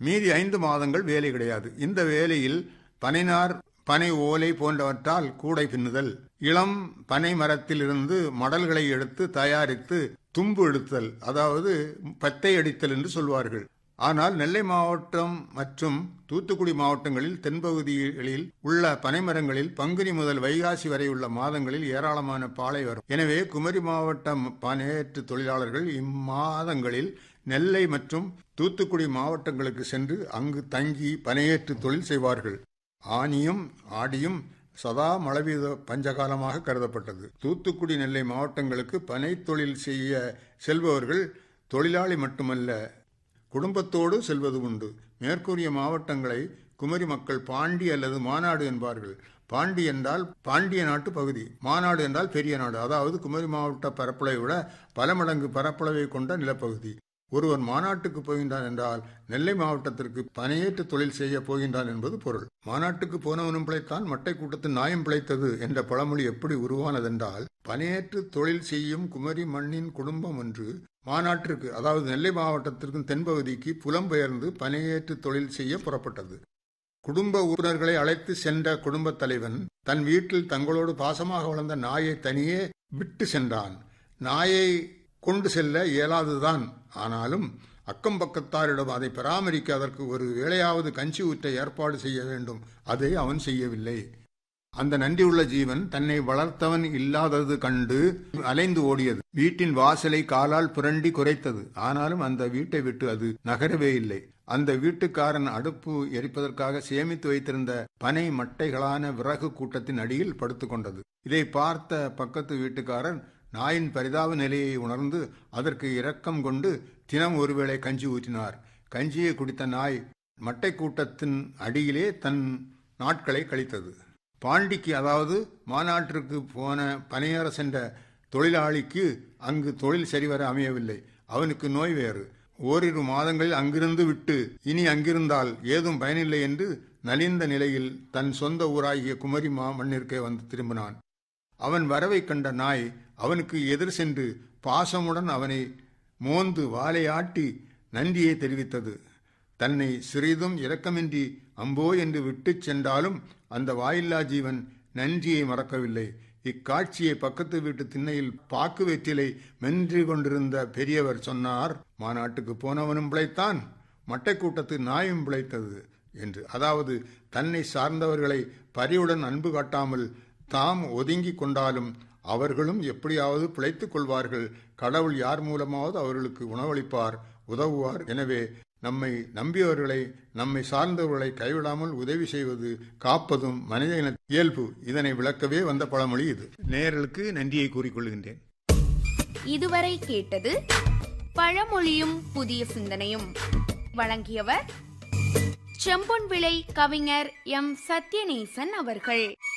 மீதி ஐந்து மாதங்கள் வேலை கிடையாது இந்த வேலையில் பனைநார் பனை ஓலை போன்றவற்றால் கூடை பின்னுதல் இளம் பனை மரத்திலிருந்து மடல்களை எடுத்து தயாரித்து தும்பு எடுத்தல் அதாவது பத்தை அடித்தல் என்று சொல்வார்கள் ஆனால் நெல்லை மாவட்டம் மற்றும் தூத்துக்குடி மாவட்டங்களில் தென்பகுதிகளில் உள்ள பனைமரங்களில் பங்குனி முதல் வைகாசி வரை உள்ள மாதங்களில் ஏராளமான பாலை வரும் எனவே குமரி மாவட்ட பனையேற்று தொழிலாளர்கள் இம்மாதங்களில் நெல்லை மற்றும் தூத்துக்குடி மாவட்டங்களுக்கு சென்று அங்கு தங்கி பனையேற்று தொழில் செய்வார்கள் ஆனியும் ஆடியும் சதா மழவீத பஞ்சகாலமாக கருதப்பட்டது தூத்துக்குடி நெல்லை மாவட்டங்களுக்கு பனை தொழில் செய்ய செல்பவர்கள் தொழிலாளி மட்டுமல்ல குடும்பத்தோடு செல்வது உண்டு மேற்கூறிய மாவட்டங்களை குமரி மக்கள் பாண்டி அல்லது மாநாடு என்பார்கள் பாண்டி என்றால் பாண்டிய நாட்டு பகுதி மாநாடு என்றால் பெரிய நாடு அதாவது குமரி மாவட்ட பரப்பளவை விட பல மடங்கு பரப்பளவை கொண்ட நிலப்பகுதி ஒருவர் மாநாட்டுக்கு போகின்றான் என்றால் நெல்லை மாவட்டத்திற்கு பனையேற்று தொழில் செய்ய போகின்றான் என்பது பொருள் மாநாட்டுக்கு போனவனும் பிழைத்தான் மட்டை கூட்டத்தில் நாயும் பிழைத்தது என்ற பழமொழி எப்படி உருவானதென்றால் பனையேற்று தொழில் செய்யும் குமரி மண்ணின் குடும்பம் ஒன்று மாநாட்டிற்கு அதாவது நெல்லை மாவட்டத்திற்கும் தென்பகுதிக்கு புலம்பெயர்ந்து பனையேற்று தொழில் செய்ய புறப்பட்டது குடும்ப உறுப்பினர்களை அழைத்து சென்ற குடும்பத் தலைவன் தன் வீட்டில் தங்களோடு பாசமாக வளர்ந்த நாயை தனியே விட்டு சென்றான் நாயை கொண்டு செல்ல இயலாதுதான் ஆனாலும் அக்கம் பக்கத்தாரிடம் அதை பராமரிக்க அதற்கு ஒரு வேளையாவது கஞ்சி ஊற்ற ஏற்பாடு செய்ய வேண்டும் அதை அவன் செய்யவில்லை அந்த நன்றியுள்ள ஜீவன் தன்னை வளர்த்தவன் இல்லாதது கண்டு அலைந்து ஓடியது வீட்டின் வாசலை காலால் புரண்டி குறைத்தது ஆனாலும் அந்த வீட்டை விட்டு அது நகரவே இல்லை அந்த வீட்டுக்காரன் அடுப்பு எரிப்பதற்காக சேமித்து வைத்திருந்த பனை மட்டைகளான விறகு கூட்டத்தின் அடியில் படுத்துக்கொண்டது இதை பார்த்த பக்கத்து வீட்டுக்காரன் நாயின் பரிதாப நிலையை உணர்ந்து அதற்கு இரக்கம் கொண்டு தினம் ஒருவேளை கஞ்சி ஊற்றினார் கஞ்சியை குடித்த நாய் மட்டை கூட்டத்தின் அடியிலே தன் நாட்களை கழித்தது பாண்டிக்கு அதாவது மாநாட்டிற்கு போன பனையேற சென்ற தொழிலாளிக்கு அங்கு தொழில் சரிவர அமையவில்லை அவனுக்கு நோய் வேறு ஓரிரு மாதங்களில் அங்கிருந்து விட்டு இனி அங்கிருந்தால் ஏதும் பயனில்லை என்று நலிந்த நிலையில் தன் சொந்த ஊராகிய குமரி மா மண்ணிற்கே வந்து திரும்பினான் அவன் வரவை கண்ட நாய் அவனுக்கு எதிர் சென்று பாசமுடன் அவனை மோந்து வாலையாட்டி நன்றியை தெரிவித்தது தன்னை சிறிதும் இரக்கமின்றி அம்போ என்று விட்டுச் சென்றாலும் அந்த வாயில்லா ஜீவன் நன்றியை மறக்கவில்லை இக்காட்சியை பக்கத்து வீட்டு திண்ணையில் பாக்கு வெற்றிலை மென்று கொண்டிருந்த பெரியவர் சொன்னார் மாநாட்டுக்கு போனவனும் பிழைத்தான் மட்டை கூட்டத்து நாயும் பிழைத்தது என்று அதாவது தன்னை சார்ந்தவர்களை பரிவுடன் அன்பு காட்டாமல் தாம் ஒதுங்கி கொண்டாலும் அவர்களும் எப்படியாவது பிழைத்துக் கொள்வார்கள் கடவுள் யார் மூலமாவது அவர்களுக்கு உணவளிப்பார் உதவுவார் எனவே நம்மை நம்பியவர்களை நம்மை சார்ந்தவர்களை கைவிடாமல் உதவி செய்வது காப்பதும் மனித இன இயல்பு இதனை விளக்கவே வந்த பழமொழி இது நேயர்களுக்கு நன்றியை கூறிக்கொள்கின்றேன் இதுவரை கேட்டது பழமொழியும் புதிய சிந்தனையும் வழங்கியவர் செம்பொன் விளை கவிஞர் எம் சத்யநேசன் அவர்கள்